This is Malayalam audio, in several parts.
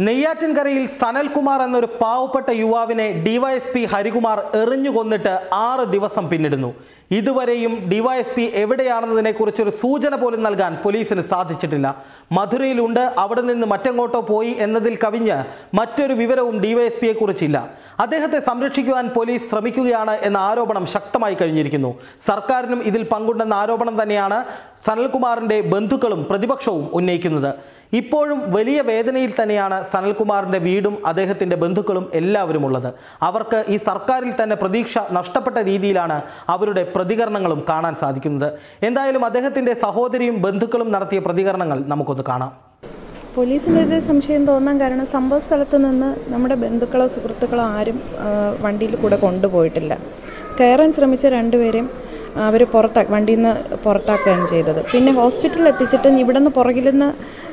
നെയ്യാറ്റിൻകരയിൽ സനൽകുമാർ എന്നൊരു പാവപ്പെട്ട യുവാവിനെ ഡിവൈഎസ്പി ഹരികുമാർ എറിഞ്ഞു കൊന്നിട്ട് ആറ് ദിവസം പിന്നിടുന്നു ഇതുവരെയും ഡിവൈഎസ്പി എവിടെയാണെന്നതിനെക്കുറിച്ചൊരു സൂചന പോലും നൽകാൻ പോലീസിന് സാധിച്ചിട്ടില്ല മധുരയിലുണ്ട് അവിടെ നിന്ന് മറ്റെങ്ങോട്ടോ പോയി എന്നതിൽ കവിഞ്ഞ് മറ്റൊരു വിവരവും ഡിവൈഎസ്പിയെ കുറിച്ചില്ല അദ്ദേഹത്തെ സംരക്ഷിക്കുവാൻ പോലീസ് ശ്രമിക്കുകയാണ് എന്ന ആരോപണം ശക്തമായി കഴിഞ്ഞിരിക്കുന്നു സർക്കാരിനും ഇതിൽ പങ്കുണ്ടെന്ന ആരോപണം തന്നെയാണ് സനൽകുമാറിന്റെ ബന്ധുക്കളും പ്രതിപക്ഷവും ഉന്നയിക്കുന്നത് ഇപ്പോഴും വലിയ വേദനയിൽ തന്നെയാണ് സനൽകുമാറിന്റെ വീടും അദ്ദേഹത്തിന്റെ ബന്ധുക്കളും എല്ലാവരും ഉള്ളത് അവർക്ക് ഈ സർക്കാരിൽ തന്നെ പ്രതീക്ഷ നഷ്ടപ്പെട്ട രീതിയിലാണ് അവരുടെ പ്രതികരണങ്ങളും കാണാൻ സാധിക്കുന്നത് എന്തായാലും അദ്ദേഹത്തിന്റെ സഹോദരിയും ബന്ധുക്കളും നടത്തിയ പ്രതികരണങ്ങൾ നമുക്കൊന്ന് കാണാം പോലീസിന് ഒരു സംശയം തോന്നാൻ കാരണം സംഭവ സ്ഥലത്ത് നിന്ന് നമ്മുടെ ബന്ധുക്കളോ സുഹൃത്തുക്കളോ ആരും ആ, വണ്ടിയിൽ കൂടെ കൊണ്ടുപോയിട്ടില്ല കയറാൻ ശ്രമിച്ച രണ്ടുപേരെയും അവർ പുറത്താ വണ്ടിയിൽ നിന്ന് പുറത്താക്കുകയാണ് ചെയ്തത് പിന്നെ ഹോസ്പിറ്റലിൽ എത്തിച്ചിട്ട് ഇവിടെ നിന്ന് പുറകിൽ നിന്ന്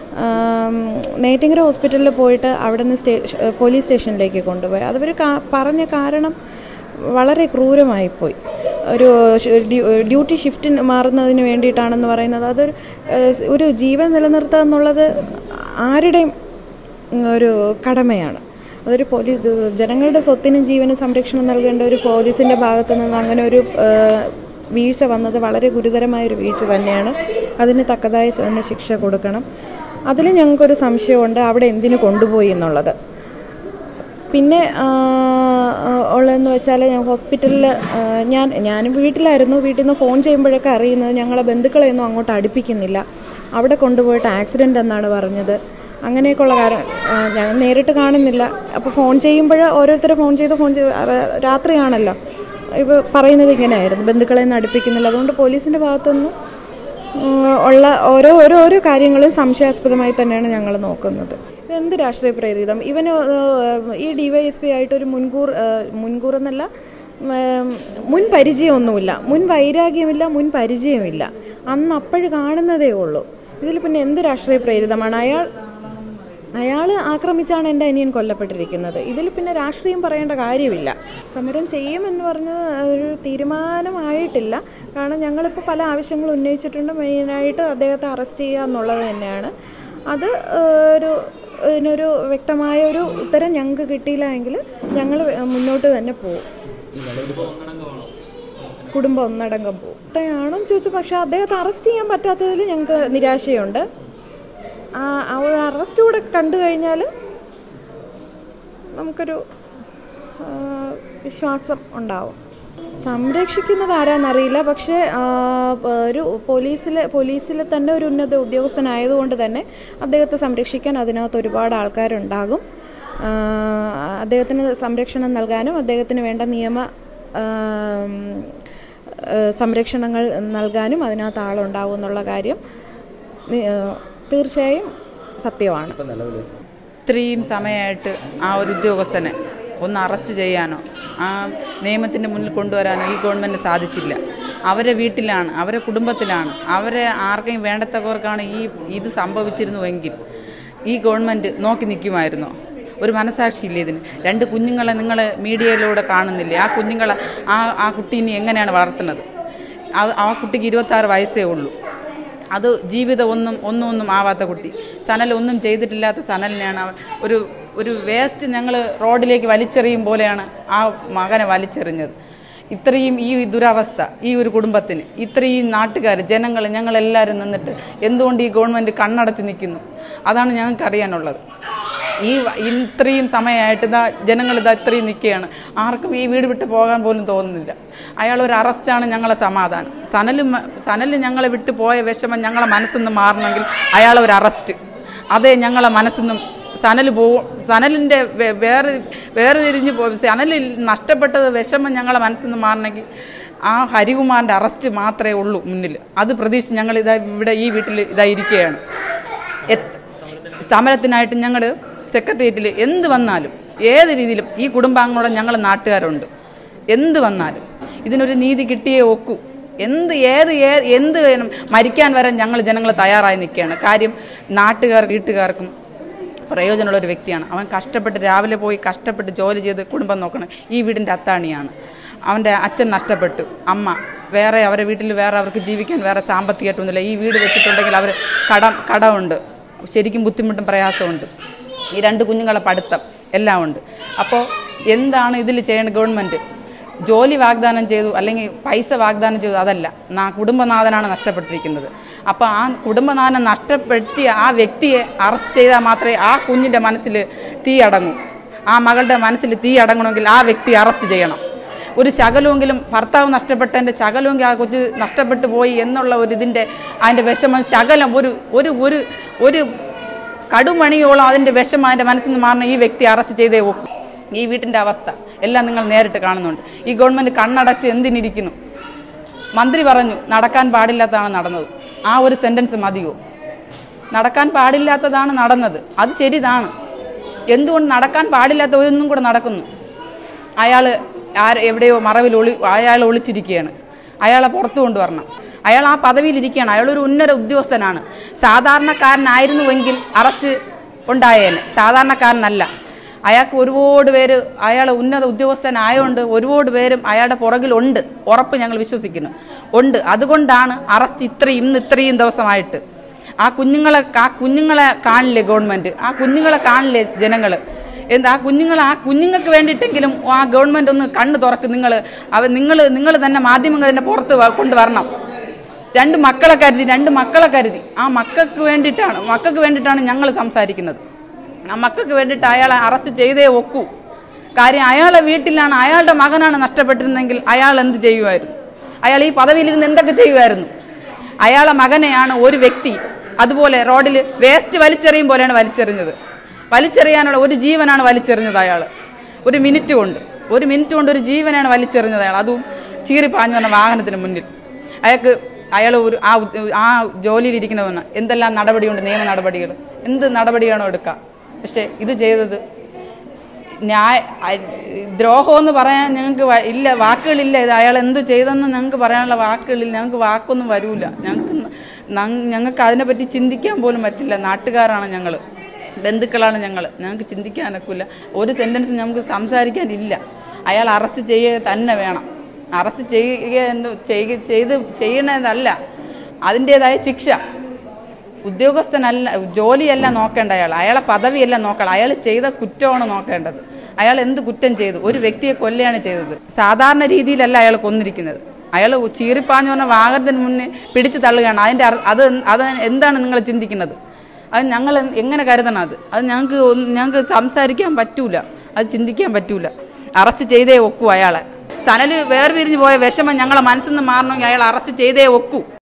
നെയ്റ്റിങ്ങര ഹോസ്പിറ്റലിൽ പോയിട്ട് അവിടെ നിന്ന് സ്റ്റേ പോലീസ് സ്റ്റേഷനിലേക്ക് കൊണ്ടുപോയി അതവർ പറഞ്ഞ കാരണം വളരെ ക്രൂരമായിപ്പോയി ഒരു ഷ് ഡ്യൂ- ഡ്യൂട്ടി ഷിഫ്റ്റിന് മാറുന്നതിന് വേണ്ടിയിട്ടാണെന്ന് പറയുന്നത് അതൊരു ഏഹ്, ഒരു ജീവൻ നിലനിർത്തുക എന്നുള്ളത് ആരുടെയും ഉം, ഒരു കടമയാണ് അതൊരു പോലീസ് ജനങ്ങളുടെ സ്വത്തിനും ജീവനും സംരക്ഷണം നൽകേണ്ട ഒരു പോലീസിൻ്റെ ഭാഗത്തു നിന്ന് അങ്ങനെ ഒരു ഏഹ്, വീഴ്ച വന്നത് വളരെ ഗുരുതരമായൊരു വീഴ്ച തന്നെയാണ് അതിന് തക്കതായ തന്നെ ശിക്ഷ കൊടുക്കണം അതിൽ ഞങ്ങൾക്കൊരു സംശയമുണ്ട് അവിടെ എന്തിനു കൊണ്ടുപോയി എന്നുള്ളത് പിന്നെ ആ, ആ, ഉള്ളതെന്ന് വെച്ചാൽ ഞാൻ ഹോസ്പിറ്റലിൽ ഞാൻ ഞാനും വീട്ടിലായിരുന്നു വീട്ടിൽ നിന്ന് ഫോൺ ചെയ്യുമ്പോഴൊക്കെ അറിയുന്നത് ഞങ്ങളെ ബന്ധുക്കളെയൊന്നും അങ്ങോട്ട് അടുപ്പിക്കുന്നില്ല അവിടെ കൊണ്ടുപോയിട്ട് ആക്സിഡൻ്റ് എന്നാണ് പറഞ്ഞത് അങ്ങനെയൊക്കെയുള്ള കാര്യം ആ, ഞാൻ നേരിട്ട് കാണുന്നില്ല അപ്പോൾ ഫോൺ ചെയ്യുമ്പോൾ ഓരോരുത്തർ ഫോൺ ചെയ്ത് ഫോൺ ചെയ്ത് റ- രാത്രിയാണല്ലോ ഇപ്പോൾ പറയുന്നത് ഇങ്ങനെയായിരുന്നു ബന്ധുക്കളെ ഒന്നും അടുപ്പിക്കുന്നില്ല അതുകൊണ്ട് പോലീസിൻ്റെ ഭാഗത്തുനിന്ന് ഉം, ഉള്ള ഓരോ ഓരോ ഓരോ കാര്യങ്ങളും സംശയാസ്പദമായി തന്നെയാണ് ഞങ്ങൾ നോക്കുന്നത് എന്ത് രാഷ്ട്രീയ പ്രേരിതം ഇവന് ഏഹ്, ഈ ഡിവൈഎസ്പി ആയിട്ട് ഒരു മുൻകൂർ ഏഹ്, മുൻകൂർ എന്നല്ല ഉം, മുൻ പരിചയമൊന്നുമില്ല മുൻ വൈരാഗ്യമില്ല മുൻ പരിചയമില്ല അന്ന് അപ്പോഴ് കാണുന്നതേ ഉള്ളൂ ഇതിൽ പിന്നെ എന്ത് രാഷ്ട്രീയ പ്രേരിതമാണ് അയാൾ അയാൾ ആക്രമിച്ചാണ് എൻ്റെ അനിയൻ കൊല്ലപ്പെട്ടിരിക്കുന്നത് ഇതിൽ പിന്നെ രാഷ്ട്രീയം പറയേണ്ട കാര്യമില്ല സമരം ചെയ്യുമെന്ന് പറഞ്ഞത് ഒരു തീരുമാനമായിട്ടില്ല കാരണം ഞങ്ങളിപ്പോൾ പല ആവശ്യങ്ങൾ ഉന്നയിച്ചിട്ടുണ്ട് മെയിനായിട്ട് അദ്ദേഹത്തെ അറസ്റ്റ് ചെയ്യുക എന്നുള്ളത് തന്നെയാണ് അത് ഏഹ്, ഒരു ഇതിനൊരു വ്യക്തമായ ഒരു ഉത്തരം ഞങ്ങൾക്ക് കിട്ടിയില്ല എങ്കിൽ ഞങ്ങൾ മുന്നോട്ട് തന്നെ പോകും കുടുംബം ഒന്നടങ്കം പോകും അത്രയാണോ ചോദിച്ചു പക്ഷേ അദ്ദേഹത്തെ അറസ്റ്റ് ചെയ്യാൻ പറ്റാത്തതിൽ ഞങ്ങൾക്ക് നിരാശയുണ്ട് ആ ആ ഒരു അറസ്റ്റ് കൂടെ കണ്ടു കഴിഞ്ഞാൽ നമുക്കൊരു ആ, വിശ്വാസം ഉണ്ടാവും സംരക്ഷിക്കുന്നത് ആരാന്നറിയില്ല പക്ഷേ ആ, പ- ഒരു പോലീസിൽ പോലീസിൽ തന്നെ ഒരു ഉന്നത ഉദ്യോഗസ്ഥനായതുകൊണ്ട് തന്നെ അദ്ദേഹത്തെ സംരക്ഷിക്കാൻ അതിനകത്ത് ഒരുപാട് ആൾക്കാരുണ്ടാകും ആ, അദ്ദേഹത്തിന് സംരക്ഷണം നൽകാനും അദ്ദേഹത്തിന് വേണ്ട നിയമ ആ, ഏഹ് സംരക്ഷണങ്ങൾ നൽകാനും അതിനകത്ത് ആളുണ്ടാവും എന്നുള്ള കാര്യം നി- ഏഹ് തീർച്ചയായും സത്യമാണ് ഇത്രയും സമയമായിട്ട് ആ ഒരു ഉദ്യോഗസ്ഥനെ ഒന്ന് അറസ്റ്റ് ചെയ്യാനോ ആ നിയമത്തിൻ്റെ മുന്നിൽ കൊണ്ടുവരാനോ ഈ ഗവൺമെൻറ് സാധിച്ചില്ല അവരെ വീട്ടിലാണ് അവരെ കുടുംബത്തിലാണ് അവരെ ആർക്കെങ്കിലും വേണ്ടത്തവർക്കാണ് ഈ ഇത് സംഭവിച്ചിരുന്നുവെങ്കിൽ ഈ ഗവൺമെൻറ് നോക്കി നിൽക്കുമായിരുന്നു ഒരു മനസാക്ഷിയില്ലേ ഇതിന് രണ്ട് കുഞ്ഞുങ്ങളെ നിങ്ങൾ മീഡിയയിലൂടെ കാണുന്നില്ലേ ആ കുഞ്ഞുങ്ങളെ ആ ആ കുട്ടി ഇനി എങ്ങനെയാണ് വളർത്തുന്നത് ആ- ആ കുട്ടിക്ക് ഇരുപത്താറ് വയസ്സേ ഉള്ളൂ അത് ജീവിതം ഒന്നും ഒന്നും ഒന്നും ആവാത്ത കുട്ടി സനൽ ഒന്നും ചെയ്തിട്ടില്ലാത്ത സനലിനെയാണ് അവൻ ഒരു ഒരു വേസ്റ്റ് ഞങ്ങൾ റോഡിലേക്ക് വലിച്ചെറിയും പോലെയാണ് ആ മകനെ വലിച്ചെറിഞ്ഞത് ഇത്രയും ഈ ദുരവസ്ഥ ഈ ഒരു കുടുംബത്തിന് ഇത്രയും നാട്ടുകാർ ജനങ്ങൾ ഞങ്ങളെല്ലാവരും നിന്നിട്ട് എന്തുകൊണ്ട് ഈ ഗവൺമെൻറ് കണ്ണടച്ച് നിൽക്കുന്നു അതാണ് ഞങ്ങൾക്ക് അറിയാനുള്ളത് ഈ വ- ഇത്രയും സമയമായിട്ട് ഇതാ ജനങ്ങൾ ഇതാ ഇത്രയും നിൽക്കുകയാണ് ആർക്കും ഈ വീട് വിട്ട് പോകാൻ പോലും തോന്നുന്നില്ല അയാൾ ഒരു അറസ്റ്റാണ് ഞങ്ങളെ സമാധാനം സനൽ സനൽ ഞങ്ങളെ വിട്ട് പോയ വിഷമം ഞങ്ങളെ മനസ്സിൽ നിന്ന് മാറണമെങ്കിൽ അയാൾ ഒരു അറസ്റ്റ് അതേ ഞങ്ങളെ മനസ്സിൽ നിന്നും സനൽ പോവും സനലിൻ്റെ വേ- വേറെ വേറെ തിരിഞ്ഞ് പോ സനലിൽ നഷ്ടപ്പെട്ടത് വിഷമം ഞങ്ങളെ മനസ്സിൽ നിന്ന് മാറണമെങ്കിൽ ആ ഹരികുമാറിൻ്റെ അറസ്റ്റ് മാത്രമേ ഉള്ളൂ മുന്നിൽ അത് പ്രതീക്ഷിച്ച് ഞങ്ങൾ ഇതാ ഇവിടെ ഈ വീട്ടിൽ ഇതാ ഇരിക്കുകയാണ് എത്ത് സമരത്തിനായിട്ട് ഞങ്ങൾ സെക്രട്ടേറിയറ്റിൽ എന്ത് വന്നാലും ഏത് രീതിയിലും ഈ കുടുംബാംഗങ്ങളോട് ഞങ്ങൾ നാട്ടുകാരുണ്ട് എന്ത് വന്നാലും ഇതിനൊരു നീതി കിട്ടിയേ ഒക്കൂ എന്ത് ഏത് ഏ- എന്ത് വേണം മരിക്കാൻ വരെ ഞങ്ങൾ ജനങ്ങൾ തയ്യാറായി നിൽക്കുകയാണ് കാര്യം നാട്ടുകാർ വീട്ടുകാർക്കും പ്രയോജനമുള്ള ഒരു വ്യക്തിയാണ് അവൻ കഷ്ടപ്പെട്ട് രാവിലെ പോയി കഷ്ടപ്പെട്ട് ജോലി ചെയ്ത് കുടുംബം നോക്കണം ഈ വീടിൻ്റെ അത്താണിയാണ് അവൻ്റെ അച്ഛൻ നഷ്ടപ്പെട്ടു അമ്മ വേറെ അവരെ വീട്ടിൽ വേറെ അവർക്ക് ജീവിക്കാൻ വേറെ സാമ്പത്തികമായിട്ടൊന്നുമില്ല ഈ വീട് വെച്ചിട്ടുണ്ടെങ്കിൽ അവർ കടം കടമുണ്ട് ശരിക്കും ബുദ്ധിമുട്ടും പ്രയാസമുണ്ട് ഈ രണ്ട് കുഞ്ഞുങ്ങളെ പഠിത്തം എല്ലാം ഉണ്ട് അപ്പോൾ എന്താണ് ഇതിൽ ചെയ്യേണ്ട ഗവൺമെൻറ് ജോലി വാഗ്ദാനം ചെയ്തു അല്ലെങ്കിൽ പൈസ വാഗ്ദാനം ചെയ്തു അതല്ല നാ കുടുംബനാഥനാണ് നഷ്ടപ്പെട്ടിരിക്കുന്നത് അപ്പോൾ ആ കുടുംബനാഥനെ നഷ്ടപ്പെടുത്തിയ ആ വ്യക്തിയെ അറസ്റ്റ് ചെയ്താൽ മാത്രമേ ആ കുഞ്ഞിൻ്റെ മനസ്സിൽ തീ അടങ്ങൂ ആ മകളുടെ മനസ്സിൽ തീ അടങ്ങണമെങ്കിൽ ആ വ്യക്തി അറസ്റ്റ് ചെയ്യണം ഒരു ശകലമെങ്കിലും ഭർത്താവ് നഷ്ടപ്പെട്ടതിൻ്റെ ശകലമെങ്കിലും ആ കൊച്ച് നഷ്ടപ്പെട്ടു പോയി എന്നുള്ള ഒരു ഇതിൻ്റെ അതിൻ്റെ വിഷമം ശകലം ഒരു ഒരു ഒരു ഒരു കടുമണിയോളം അതിൻ്റെ വിഷമം അതിൻ്റെ മനസ്സിൽ നിന്ന് മാറണം ഈ വ്യക്തി അറസ്റ്റ് ചെയ്തേ ഒക്കും ഈ വീട്ടിൻ്റെ അവസ്ഥ എല്ലാം നിങ്ങൾ നേരിട്ട് കാണുന്നുണ്ട് ഈ ഗവൺമെൻറ് കണ്ണടച്ച് എന്തിനിരിക്കുന്നു മന്ത്രി പറഞ്ഞു നടക്കാൻ പാടില്ലാത്തതാണ് നടന്നത് ആ ഒരു സെൻറ്റൻസ് മതിയോ നടക്കാൻ പാടില്ലാത്തതാണ് നടന്നത് അത് ശരിതാണ് എന്തുകൊണ്ട് നടക്കാൻ പാടില്ലാത്ത ഒന്നും കൂടെ നടക്കുന്നു അയാൾ ആര് എവിടെയോ മറവിൽ ഒളി അയാൾ ഒളിച്ചിരിക്കുകയാണ് അയാളെ പുറത്തു കൊണ്ടുവരണം അയാൾ ആ പദവിയിലിരിക്കുകയാണ് അയാളൊരു ഉന്നത ഉദ്യോഗസ്ഥനാണ് സാധാരണക്കാരനായിരുന്നുവെങ്കിൽ അറസ്റ്റ് ഉണ്ടായേനെ സാധാരണക്കാരനല്ല അയാൾക്ക് ഒരുപാട് പേര് അയാൾ ഉന്നത ഉദ്യോഗസ്ഥനായതുകൊണ്ട് ഒരുപാട് പേരും അയാളുടെ പുറകിലുണ്ട് ഉറപ്പ് ഞങ്ങൾ വിശ്വസിക്കുന്നു ഉണ്ട് അതുകൊണ്ടാണ് അറസ്റ്റ് ഇത്രയും ഇന്ന് ഇത്രയും ദിവസമായിട്ട് ആ കുഞ്ഞുങ്ങളെ ആ കുഞ്ഞുങ്ങളെ കാണില്ലേ ഗവൺമെൻറ് ആ കുഞ്ഞുങ്ങളെ കാണില്ലേ ജനങ്ങൾ എന്താ ആ കുഞ്ഞുങ്ങൾ ആ കുഞ്ഞുങ്ങൾക്ക് വേണ്ടിയിട്ടെങ്കിലും ആ ഗവൺമെൻറ് ഒന്ന് കണ്ണ് തുറക്ക് നിങ്ങൾ അവ നിങ്ങൾ നിങ്ങൾ തന്നെ മാധ്യമങ്ങൾ തന്നെ പുറത്ത് വ- കൊണ്ടുവരണം രണ്ട് മക്കളെ കരുതി രണ്ട് മക്കളെ കരുതി ആ മക്കൾക്ക് വേണ്ടിയിട്ടാണ് മക്കൾക്ക് വേണ്ടിയിട്ടാണ് ഞങ്ങൾ സംസാരിക്കുന്നത് ആ മക്കൾക്ക് വേണ്ടിയിട്ട് അയാളെ അറസ്റ്റ് ചെയ്തേ ഒക്കൂ കാര്യം അയാളെ വീട്ടിലാണ് അയാളുടെ മകനാണ് നഷ്ടപ്പെട്ടിരുന്നെങ്കിൽ അയാൾ എന്ത് ചെയ്യുമായിരുന്നു അയാൾ ഈ പദവിയിലിരുന്ന് എന്തൊക്കെ ചെയ്യുമായിരുന്നു അയാളെ മകനെയാണ് ഒരു വ്യക്തി അതുപോലെ റോഡിൽ വേസ്റ്റ് വലിച്ചെറിയും പോലെയാണ് വലിച്ചെറിഞ്ഞത് വലിച്ചെറിയാനുള്ള ഒരു ജീവനാണ് വലിച്ചെറിഞ്ഞത് അയാൾ ഒരു മിനിറ്റ് കൊണ്ട് ഒരു മിനിറ്റ് കൊണ്ട് ഒരു ജീവനാണ് വലിച്ചെറിഞ്ഞത് അയാൾ അതും ചീറിപ്പാഞ്ഞു വന്ന വാഹനത്തിന് മുന്നിൽ അയാൾക്ക് അയാൾ ഒരു ആ ഉദ്യ- ആ ജോലിയിലിരിക്കുന്നവന് എന്തെല്ലാം നടപടിയുണ്ട് നിയമ നടപടികൾ എന്ത് നടപടിയാണോ എടുക്കുക പക്ഷേ ഇത് ചെയ്തത് ന്യായ അ- ദ്രോഹമെന്ന് പറയാൻ ഞങ്ങൾക്ക് വ- ഇല്ല വാക്കുകളില്ല ഇത് അയാൾ എന്ത് ചെയ്തെന്ന് ഞങ്ങൾക്ക് പറയാനുള്ള വാക്കുകളില്ല ഞങ്ങൾക്ക് വാക്കൊന്നും വരൂല ഞങ്ങൾക്ക് ന- ഞങ്ങൾക്ക് അതിനെപ്പറ്റി ചിന്തിക്കാൻ പോലും പറ്റില്ല നാട്ടുകാരാണ് ഞങ്ങൾ ബന്ധുക്കളാണ് ഞങ്ങൾ ഞങ്ങൾക്ക് ചിന്തിക്കാനൊക്കില്ല ഒരു സെൻറ്റൻസ് ഞങ്ങൾക്ക് സംസാരിക്കാനില്ല അയാൾ അറസ്റ്റ് ചെയ്യുക തന്നെ വേണം അറസ്റ്റ് ചെയ്യുക എന്ന് ചെയ്യ- ചെയ്ത് ചെയ്യണതല്ല അതിൻ്റേതായ ശിക്ഷ ഉദ്യോഗസ്ഥനല്ല ജോലിയല്ല നോക്കേണ്ട അയാൾ അയാളെ പദവിയല്ല നോക്കണം അയാൾ ചെയ്ത കുറ്റമാണ് നോക്കേണ്ടത് അയാൾ എന്ത് കുറ്റം ചെയ്തു ഒരു വ്യക്തിയെ കൊല്ലുകയാണ് ചെയ്തത് സാധാരണ രീതിയിലല്ല അയാൾ കൊന്നിരിക്കുന്നത് അയാൾ ചീറിപ്പാഞ്ഞു വന്ന വാഹനത്തിന് മുന്നേ പിടിച്ചു തള്ളുകയാണ് അതിൻ്റെ അർ- അത് അത് എന്താണ് നിങ്ങൾ ചിന്തിക്കുന്നത് അത് ഞങ്ങൾ എങ്ങനെ കരുതണം അത് അത് ഞങ്ങൾക്ക് ഒന്ന് ഞങ്ങൾക്ക് സംസാരിക്കാൻ പറ്റൂല അത് ചിന്തിക്കാൻ പറ്റൂല അറസ്റ്റ് ചെയ്തേ ഒക്കൂ അയാളെ സനല് വേർപിരിഞ്ഞു പോയ വിഷമം ഞങ്ങളെ മനസ്സിൽ നിന്ന് മാറണമെങ്കിൽ അയാൾ അറസ്റ്റ് ചെയ്തേ ഒക്കൂ